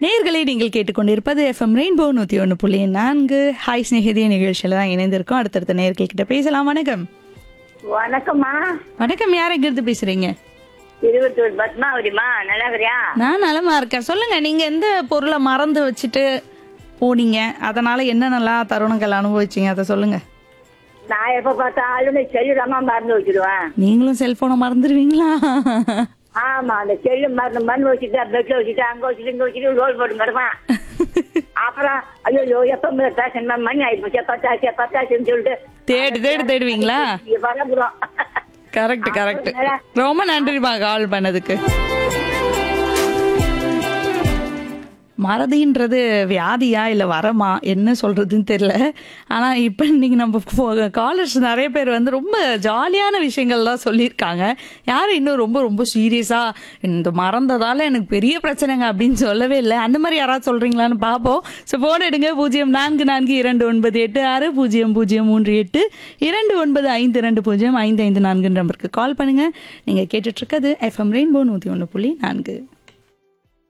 நேயர்களை நீங்கள் கேட்டுக்கொண்டிருப்பது எஃப்எம் ரெயின்போ நூற்றி ஒன்று புள்ளி நான்கு ஹாய் ஸ்நேகிதிய நிகழ்ச்சியில் தான் இணைந்திருக்கோம் அடுத்தடுத்த நேயர்கள் கிட்ட பேசலாம் வணக்கம் வணக்கம்மா வணக்கம் யார் எங்கிருந்து பேசுறீங்க திருவத்தூர் பத்மாவதிமா நல்லா இருக்கிறியா நான் நலமா இருக்கேன் சொல்லுங்க நீங்க எந்த பொருளை மறந்து வச்சுட்டு போனீங்க அதனால என்னென்னலாம் தருணங்கள் அனுபவிச்சீங்க அதை சொல்லுங்க நான் எப்ப பார்த்தாலும் இந்த செல்லுதாம்மா மறந்து வச்சிருவேன் நீங்களும் செல்போனை மறந்துடுவீங்களா ஆமா அந்த செல்லு மறந்து மறந்து வச்சுட்டு பெட்ல வச்சுட்டு அங்க வச்சுட்டு இங்க வச்சுட்டு ரோல் போட்டு கிடப்பேன் அப்புறம் ஐயோ எப்ப பேசணுமா மணி ஆயிடுச்சு பத்தாச்சு பத்தாச்சுன்னு சொல்லிட்டு தேடி தேடி தேடுவீங்களா இங்க வரப்புறோம் கரெக்ட் கரெக்ட் ரொம்ப நன்றிமா கால் பண்ணதுக்கு மறதின்றது வியாதியா இல்லை வரமா என்ன சொல்றதுன்னு தெரியல ஆனால் இப்போ இன்னைக்கு நம்ம காலர்ஸ் நிறைய பேர் வந்து ரொம்ப ஜாலியான விஷயங்கள்லாம் சொல்லியிருக்காங்க யாரும் இன்னும் ரொம்ப ரொம்ப சீரியஸாக இந்த மறந்ததால எனக்கு பெரிய பிரச்சனைங்க அப்படின்னு சொல்லவே இல்லை அந்த மாதிரி யாராவது சொல்றீங்களான்னு பார்ப்போம் ஸோ போன் எடுங்க பூஜ்ஜியம் நான்கு நான்கு இரண்டு ஒன்பது எட்டு ஆறு பூஜ்ஜியம் பூஜ்ஜியம் மூன்று எட்டு இரண்டு ஒன்பது ஐந்து ரெண்டு பூஜ்ஜியம் ஐந்து ஐந்து நான்கு நம்பருக்கு கால் பண்ணுங்க நீங்கள் கேட்டுட்டு இருக்கிறது எஃப்எம் ரெயின்போ நூற்றி ஒன்று புள்ளி நான்கு